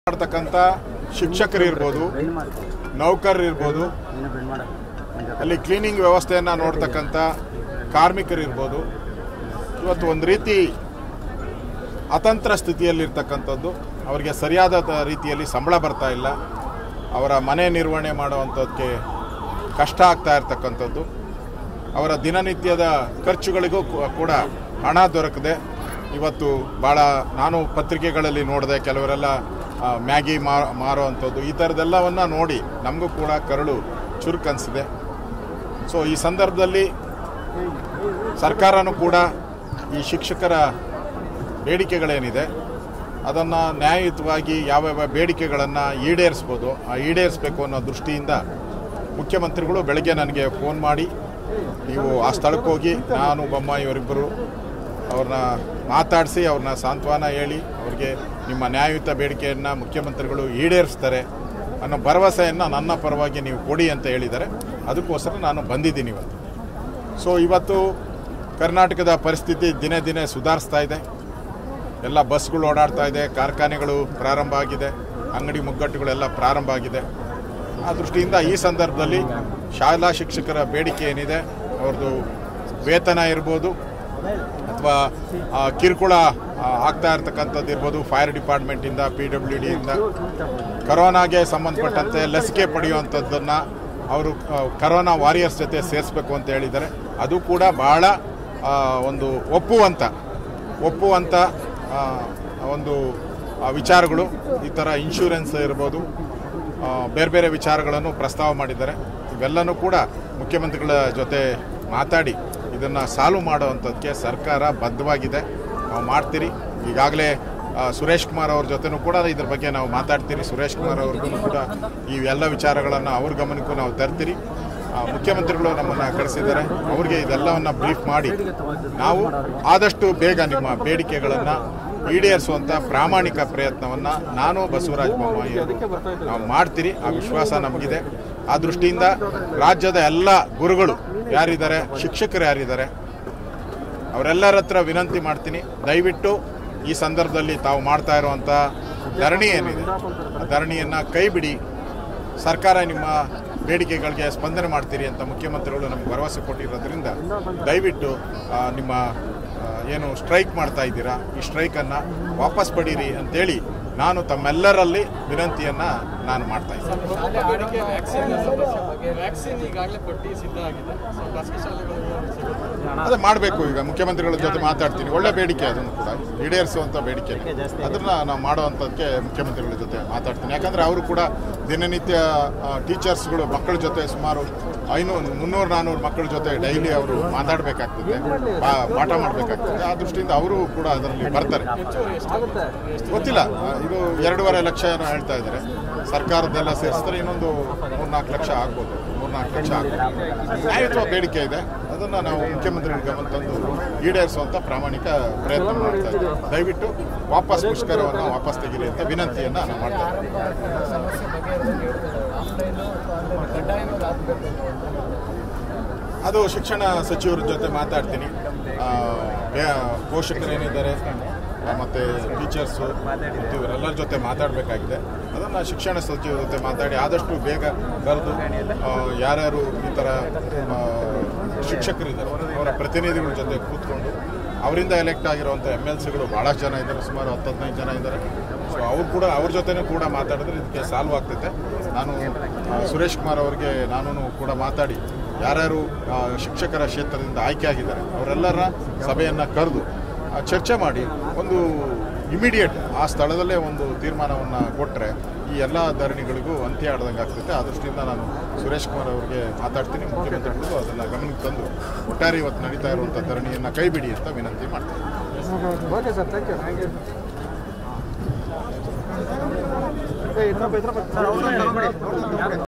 ಮಾಡ್ತಕ್ಕಂಥ ಶಿಕ್ಷಕರು ಇರ್ಬೋದು ನೌಕರರು ಇರ್ಬೋದು ಅಲ್ಲಿ ಕ್ಲೀನಿಂಗ್ ವ್ಯವಸ್ಥೆಯನ್ನು ನೋಡ್ತಕ್ಕಂಥ ಕಾರ್ಮಿಕರು ಇರ್ಬೋದು ಇವತ್ತು ಒಂದು ರೀತಿ ಅತಂತ್ರ ಸ್ಥಿತಿಯಲ್ಲಿರ್ತಕ್ಕಂಥದ್ದು ಅವರಿಗೆ ಸರಿಯಾದ ತ- ರೀತಿಯಲ್ಲಿ ಸಂಬಳ ಬರ್ತಾ ಇಲ್ಲ ಅವರ ಮನೆ ನಿರ್ವಹಣೆ ಮಾಡುವಂಥದ್ದಕ್ಕೆ ಕಷ್ಟ ಆಗ್ತಾ ಇರ್ತಕ್ಕಂಥದ್ದು ಅವರ ದಿನನಿತ್ಯದ ಖರ್ಚುಗಳಿಗೂ ಕೂ- ಕೂಡ ಹಣ ದೊರಕದೆ ಇವತ್ತು ಭಾಳ ನಾನು ಪತ್ರಿಕೆಗಳಲ್ಲಿ ನೋಡಿದೆ ಕೆಲವರೆಲ್ಲ ಆ, ಮ್ಯಾಗಿ ಮಾ ಮಾರುವಂಥದ್ದು ಈ ಥರದ್ದೆಲ್ಲವನ್ನು ನೋಡಿ ನಮಗೂ ಕೂಡ ಕರಳು ಚುರುಕನ್ಸಿದೆ ಸೊ ಈ ಸಂದರ್ಭದಲ್ಲಿ ಸರ್ಕಾರನೂ ಕೂಡ ಈ ಶಿಕ್ಷಕರ ಬೇಡಿಕೆಗಳೇನಿದೆ ಅದನ್ನು ನ್ಯಾಯಯುತವಾಗಿ ಯಾವ್ಯಾವ ಬೇಡಿಕೆಗಳನ್ನು ಈಡೇರಿಸ್ಬೋದು ಆ ಈಡೇರಿಸಬೇಕು ಅನ್ನೋ ದೃಷ್ಟಿಯಿಂದ ಮುಖ್ಯಮಂತ್ರಿಗಳು ಬೆಳಗ್ಗೆ ನನಗೆ ಫೋನ್ ಮಾಡಿ ನೀವು ಆ ಸ್ಥಳಕ್ಕೆ ಹೋಗಿ ನಾನು ಬೊಮ್ಮಾಯಿ ಇವರಿಬ್ಬರು ಅವ್ರನ್ನ ಮಾತಾಡಿಸಿ ಅವ್ರನ್ನ ಸಾಂತ್ವನ ಹೇಳಿ ಅವ್ರಿಗೆ ನಿಮ್ಮ ನ್ಯಾಯಯುತ ಬೇಡಿಕೆಯನ್ನು ಮುಖ್ಯಮಂತ್ರಿಗಳು ಈಡೇರಿಸ್ತಾರೆ ಅನ್ನೋ ಭರವಸೆಯನ್ನು ನನ್ನ ಪರವಾಗಿ ನೀವು ಕೊಡಿ ಅಂತ ಹೇಳಿದ್ದಾರೆ ಅದಕ್ಕೋಸ್ಕರ ನಾನು ಬಂದಿದ್ದೀನಿ ಇವತ್ತು ಸೊ ಇವತ್ತು ಕರ್ನಾಟಕದ ಪರಿಸ್ಥಿತಿ ದಿನೇ ದಿನೇ ಸುಧಾರಿಸ್ತಾ ಇದೆ ಎಲ್ಲ ಬಸ್ಗಳು ಓಡಾಡ್ತಾ ಇದೆ ಕಾರ್ಖಾನೆಗಳು ಪ್ರಾರಂಭ ಆಗಿದೆ ಅಂಗಡಿ ಮುಗ್ಗಟ್ಟುಗಳೆಲ್ಲ ಪ್ರಾರಂಭ ಆಗಿದೆ ಆ ದೃಷ್ಟಿಯಿಂದ ಈ ಸಂದರ್ಭದಲ್ಲಿ ಶಾಲಾ ಶಿಕ್ಷಕರ ಬೇಡಿಕೆ ಏನಿದೆ ಅವ್ರದ್ದು ವೇತನ ಇರ್ಬೋದು ಅಥವಾ ಕಿರುಕುಳ ಆ, ಆಗ್ತಾ ಇರ್ತಕ್ಕಂಥದ್ದು ಇರ್ಬೋದು ಫೈರ್ ಡಿಪಾರ್ಟ್ಮೆಂಟಿಂದ ಪಿ ಡಬ್ಲ್ಯೂ ಡಿಯಿಂದ ಕರೋನಾಗೆ ಸಂಬಂಧಪಟ್ಟಂತೆ ಲಸಿಕೆ ಪಡೆಯುವಂಥದ್ದನ್ನು ಅವರು ಆ, ಕರೋನಾ ವಾರಿಯರ್ಸ್ ಜೊತೆ ಸೇರಿಸ್ಬೇಕು ಅಂತ ಹೇಳಿದ್ದಾರೆ ಅದು ಕೂಡ ಬಹಳ ಆ, ಒಂದು ಒಪ್ಪುವಂಥ ಒಪ್ಪುವಂಥ ಆ, ಒಂದು ಆ, ವಿಚಾರಗಳು ಈ ಥರ ಇನ್ಶೂರೆನ್ಸ್ ಇರ್ಬೋದು ಆ, ಬೇರೆ ಬೇರೆ ವಿಚಾರಗಳನ್ನು ಪ್ರಸ್ತಾವ ಮಾಡಿದ್ದಾರೆ ಇವೆಲ್ಲನೂ ಕೂಡ ಮುಖ್ಯಮಂತ್ರಿಗಳ ಜೊತೆ ಮಾತಾಡಿ ಇದನ್ನು ಸಾಲ್ವ್ ಮಾಡುವಂಥದ್ದಕ್ಕೆ ಸರ್ಕಾರ ಬದ್ಧವಾಗಿದೆ ನಾವು ಮಾಡ್ತೀರಿ ಈಗಾಗಲೇ ಆ, ಸುರೇಶ್ ಕುಮಾರ್ ಅವ್ರ ಜೊತೆನೂ ಕೂಡ ಇದ್ರ ಬಗ್ಗೆ ನಾವು ಮಾತಾಡ್ತೀರಿ ಸುರೇಶ್ ಕುಮಾರ್ ಅವ್ರಿಗೂ ಕೂಡ ಈ ಎಲ್ಲ ವಿಚಾರಗಳನ್ನು ಅವ್ರ ಗಮನಕ್ಕೂ ನಾವು ತರ್ತೀರಿ ಆ, ಮುಖ್ಯಮಂತ್ರಿಗಳು ನಮ್ಮನ್ನು ಕಳಿಸಿದ್ದಾರೆ ಅವ್ರಿಗೆ ಇದೆಲ್ಲವನ್ನು ಬ್ರೀಫ್ ಮಾಡಿ ನಾವು ಆದಷ್ಟು ಬೇಗ ನಿಮ್ಮ ಬೇಡಿಕೆಗಳನ್ನು ಈಡೇರಿಸುವಂಥ ಪ್ರಾಮಾಣಿಕ ಪ್ರಯತ್ನವನ್ನು ನಾನು ಬಸವರಾಜ ಬೊಮ್ಮಾಯಿ ಅವರು ನಾವು ಮಾಡ್ತೀರಿ ಆ ವಿಶ್ವಾಸ ನಮಗಿದೆ ಆ ದೃಷ್ಟಿಯಿಂದ ರಾಜ್ಯದ ಎಲ್ಲ ಗುರುಗಳು ಯಾರಿದ್ದಾರೆ ಶಿಕ್ಷಕರು ಯಾರಿದ್ದಾರೆ ಅವರೆಲ್ಲರ ಹತ್ರ ವಿನಂತಿ ಮಾಡ್ತೀನಿ ದಯವಿಟ್ಟು ಈ ಸಂದರ್ಭದಲ್ಲಿ ತಾವು ಮಾಡ್ತಾ ಇರುವಂಥ ಧರಣಿ ಏನಿದೆ ಆ ಧರಣಿಯನ್ನು ಕೈ ಬಿಡಿ ಸರ್ಕಾರ ನಿಮ್ಮ ಬೇಡಿಕೆಗಳಿಗೆ ಸ್ಪಂದನೆ ಮಾಡ್ತೀರಿ ಅಂತ ಮುಖ್ಯಮಂತ್ರಿಗಳು ನಮಗೆ ಭರವಸೆ ಕೊಟ್ಟಿರೋದ್ರಿಂದ ದಯವಿಟ್ಟು ಆ, ನಿಮ್ಮ ಆ, ಏನು ಸ್ಟ್ರೈಕ್ ಮಾಡ್ತಾ ಇದ್ದೀರಾ ಈ ಸ್ಟ್ರೈಕನ್ನು ವಾಪಸ್ ಪಡೀರಿ ಅಂತೇಳಿ ನಾನು ತಮ್ಮೆಲ್ಲರಲ್ಲಿ ವಿನಂತಿಯನ್ನು ನಾನು ಮಾಡ್ತಾ ಇದ್ದೀನಿ ಶಾಲೆ ಆಡಿಕೆ ವ್ಯಾಕ್ಸಿನ್ ಸಮಸ್ಯೆ ಬಗ್ಗೆ ವ್ಯಾಕ್ಸಿನ್ ಈಗಾಗಲೇ ಪಟ್ಟಿ ಸಿದ್ಧ ಆಗಿದೆ ಸೊ ಖಾಸಗಿ ಶಾಲೆಗಳಿಗೆ ಸಿಗುತ್ತೆ ಅದೇ ಮಾಡಬೇಕು ಈಗ ಮುಖ್ಯಮಂತ್ರಿಗಳ ಜೊತೆ ಮಾತಾಡ್ತೀನಿ ಒಳ್ಳೆ ಬೇಡಿಕೆ ಅದನ್ನು ಕೂಡ ಈಡೇರಿಸುವಂಥ ಬೇಡಿಕೆ ಅದನ್ನು ನಾವು ಮಾಡುವಂಥದ್ದಕ್ಕೆ ಮುಖ್ಯಮಂತ್ರಿಗಳ ಜೊತೆ ಮಾತಾಡ್ತೀನಿ ಯಾಕಂದರೆ ಅವರು ಕೂಡ ದಿನನಿತ್ಯ ಟೀಚರ್ಸ್ಗಳು ಮಕ್ಕಳ ಜೊತೆ ಸುಮಾರು ಐನೂರು ಮುನ್ನೂರು ನಾನ್ನೂರು ಮಕ್ಕಳ ಜೊತೆ ಡೈಲಿ ಅವರು ಮಾತಾಡಬೇಕಾಗ್ತದೆ ಪಾಠ ಮಾಡಬೇಕಾಗ್ತದೆ ಆ ದೃಷ್ಟಿಯಿಂದ ಅವರು ಕೂಡ ಅದರಲ್ಲಿ ಬರ್ತಾರೆ ಹೆಚ್ಚುವರಿ ಎಷ್ಟಾಗುತ್ತೆ ಎಷ್ಟು ಗೊತ್ತಿಲ್ಲ ಆ, ಇದು ಎರಡೂವರೆ ಲಕ್ಷ ಏನೋ ಹೇಳ್ತಾ ಇದ್ದಾರೆ ಸರ್ಕಾರದ್ದೆಲ್ಲ ಸೇರಿಸಿದ್ರೆ ಇನ್ನೊಂದು ಮೂರ್ನಾಲ್ಕು ಲಕ್ಷ ಆಗ್ಬೋದು ಮೂರ್ನಾಲ್ಕು ಲಕ್ಷ ಆಗ್ಬೋದು ನ್ಯಾಯತ್ವ ಬೇಡಿಕೆ ಇದೆ ಅದನ್ನು ನಾವು ಮುಖ್ಯಮಂತ್ರಿಗಳ ಗಮನ ತಂದು ಈಡೇರಿಸುವಂಥ ಪ್ರಾಮಾಣಿಕ ಪ್ರಯತ್ನ ಮಾಡ್ತಾ ಇದ್ದೀವಿ ದಯವಿಟ್ಟು ವಾಪಸ್ ಮುಷ್ಕರವನ್ನು ವಾಪಸ್ ತೆಗೀರಿ ಅಂತ ವಿನಂತಿಯನ್ನು ನಾವು ಮಾಡ್ತಾ ಇದ್ದೀವಿ ಸಮಸ್ಯೆ ಬಗ್ಗೆ ಆಫ್ಲೈನು ಕಡ್ಡಾಯವಾಗಿ ಆಗಬೇಕು ಅದು ಶಿಕ್ಷಣ ಸಚಿವರ ಜೊತೆ ಮಾತಾಡ್ತೀನಿ ಆ, ಬೇ- ಪೋಷಕರೇನಿದ್ದಾರೆ ಆ, ಮತ್ತೆ ಟೀಚರ್ಸು ಮತ್ತು ಇವರೆಲ್ಲರ ಜೊತೆ ಮಾತಾಡಬೇಕಾಗಿದೆ ಅದನ್ನು ಶಿಕ್ಷಣ ಸಚಿವರ ಜೊತೆ ಮಾತಾಡಿ ಆದಷ್ಟು ಬೇಗ ಕರೆದು ಆ, ಯಾರ್ಯಾರು ಈ ಥರ ಆ, ಶಿಕ್ಷಕರಿದ್ದಾರೆ ಅವರ ಪ್ರತಿನಿಧಿಗಳ ಜೊತೆ ಕೂತ್ಕೊಂಡು ಅವರಿಂದ ಎಲೆಕ್ಟ್ ಆಗಿರುವಂಥ ಎಮ್ ಎಲ್ ಸಿಗಳು ಭಾಳಷ್ಟು ಜನ ಇದ್ದಾರೆ ಸುಮಾರು ಹತ್ತು ಹದಿನೈದು ಜನ ಇದ್ದಾರೆ ಸೊ ಅವ್ರು ಕೂಡ ಅವ್ರ ಜೊತೆನೂ ಕೂಡ ಮಾತಾಡಿದ್ರೆ ಇದಕ್ಕೆ ಸಾಲ್ವ್ ಆಗ್ತೈತೆ ನಾನು ಆ, ಸುರೇಶ್ ಕುಮಾರ್ ಅವರಿಗೆ ನಾನು ಕೂಡ ಮಾತಾಡಿ ಯಾರ್ಯಾರು ಆ, ಶಿಕ್ಷಕರ ಕ್ಷೇತ್ರದಿಂದ ಆಯ್ಕೆ ಆಗಿದ್ದಾರೆ ಅವರೆಲ್ಲರ ಸಭೆಯನ್ನು ಕರೆದು ಆ, ಚರ್ಚೆ ಮಾಡಿ ಒಂದು ಇಮಿಡಿಯೇಟ್ ಆ ಸ್ಥಳದಲ್ಲೇ ಒಂದು ತೀರ್ಮಾನವನ್ನು ಕೊಟ್ಟರೆ ಈ ಎಲ್ಲ ಧರಣಿಗಳಿಗೂ ಅಂತ್ಯ ಆಡ್ದಂಗೆ ಆಗ್ತೈತೆ ಆ ದೃಷ್ಟಿಯಿಂದ ನಾನು ಸುರೇಶ್ ಕುಮಾರ್ ಅವರಿಗೆ ಮಾತಾಡ್ತೀನಿ ಮುಖ್ಯಮಂತ್ರಿಗಳು ಅದನ್ನು ಗಮನಕ್ಕೆ ತಂದು ಒಟ್ಟಾರೆ ಇವತ್ತು ನಡೀತಾ ಇರುವಂಥ ಧರಣಿಯನ್ನು ಕೈ ಬಿಡಿ ಅಂತ ವಿನಂತಿ ಮಾಡ್ತೀನಿ okay sir thank you thank you ಇನ್ನೊಬ್ಬ ಇದ್ರ